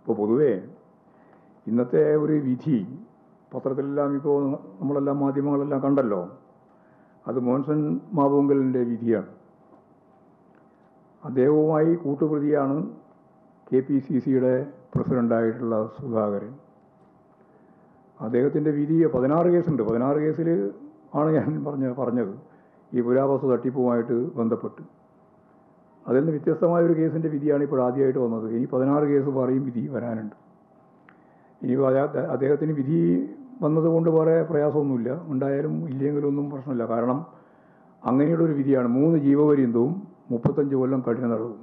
ഇപ്പോൾ പൊതുവേ ഇന്നത്തെ ഒരു വിധി പത്രത്തിലെല്ലാം ഇപ്പോൾ നമ്മളെല്ലാം മാധ്യമങ്ങളെല്ലാം കണ്ടല്ലോ അത് മോൻസൺ മാവുങ്കലിൻ്റെ വിധിയാണ് അദ്ദേഹവുമായി കൂട്ടുപ്രതിയാണ് കെ പി സി സിയുടെ പ്രസിഡൻ്റായിട്ടുള്ള സുധാകരൻ അദ്ദേഹത്തിൻ്റെ വിധി പതിനാറ് കേസുണ്ട് പതിനാറ് കേസിൽ ആണ് ഞാൻ പറഞ്ഞ പറഞ്ഞത് ഈ പുരാവസ്തു തട്ടിപ്പുമായിട്ട് ബന്ധപ്പെട്ട് അതിൽ നിന്ന് വ്യത്യസ്തമായ ഒരു കേസിൻ്റെ വിധിയാണ് ഇപ്പോൾ ആദ്യമായിട്ട് വന്നത് ഇനി പതിനാറ് കേസ് പറയും വിധി വരാനുണ്ട് ഇനി അയാ- അദ്ദേഹത്തിന് വിധി വന്നതുകൊണ്ട് വേറെ പ്രയാസമൊന്നുമില്ല ഉണ്ടായാലും ഇല്ലെങ്കിലും ഒന്നും പ്രശ്നമില്ല കാരണം അങ്ങനെയുള്ള ഒരു വിധിയാണ് മൂന്ന് ജീവപര്യന്തവും മുപ്പത്തഞ്ച് കൊല്ലം കഠിന തടവും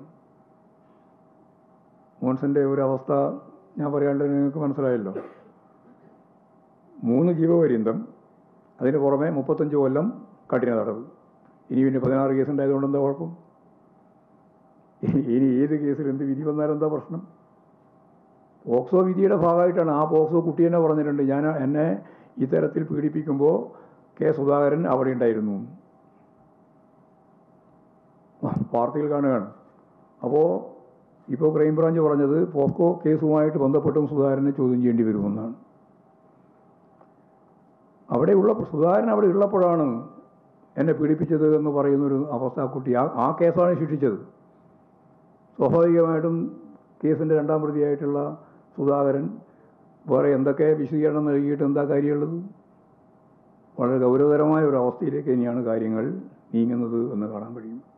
മോൻസന്റെ ഒരു അവസ്ഥ ഞാൻ പറയാണ്ട് നിങ്ങൾക്ക് മനസ്സിലായല്ലോ മൂന്ന് ജീവപര്യന്തം അതിന് പുറമെ മുപ്പത്തഞ്ച് കൊല്ലം കഠിന തടവ് ഇനി പിന്നെ പതിനാറ് കേസ് ഉണ്ടായതുകൊണ്ട് എന്താ കുഴപ്പം ഇനി- ഇനി ഏത് കേസിൽ എന്ത് വിധി വന്നാലും എന്താ പ്രശ്നം പോക്സോ വിധിയുടെ ഭാഗമായിട്ടാണ് ആ പോക്സോ കുട്ടി തന്നെ പറഞ്ഞിട്ടുണ്ട് ഞാൻ എന്നെ ഇത്തരത്തിൽ പീഡിപ്പിക്കുമ്പോൾ കെ സുധാകരൻ അവിടെ ഉണ്ടായിരുന്നു വാർത്തയിൽ കാണുകയാണ് അപ്പോൾ ഇപ്പോൾ ക്രൈംബ്രാഞ്ച് പറഞ്ഞത് പോക്സോ കേസുമായിട്ട് ബന്ധപ്പെട്ടും സുധാകരനെ ചോദ്യം ചെയ്യേണ്ടി വരുമെന്നാണ് അവിടെയുള്ള സുധാകരൻ അവിടെ ഉള്ളപ്പോഴാണ് എന്നെ പീഡിപ്പിച്ചത് എന്ന് പറയുന്നൊരു അവസ്ഥ ആ കുട്ടി ആ ആ കേസാണ് ശിക്ഷിച്ചത് സ്വാഭാവികമായിട്ടും കേസിൻ്റെ രണ്ടാം പ്രതിയായിട്ടുള്ള സുധാകരൻ വേറെ എന്തൊക്കെ വിശദീകരണം നൽകിയിട്ട് എന്താ കാര്യമുള്ളത് വളരെ ഗൗരവതരമായ ഒരു അവസ്ഥയിലേക്ക് തന്നെയാണ് കാര്യങ്ങൾ നീങ്ങുന്നത് എന്ന് കാണാൻ കഴിയും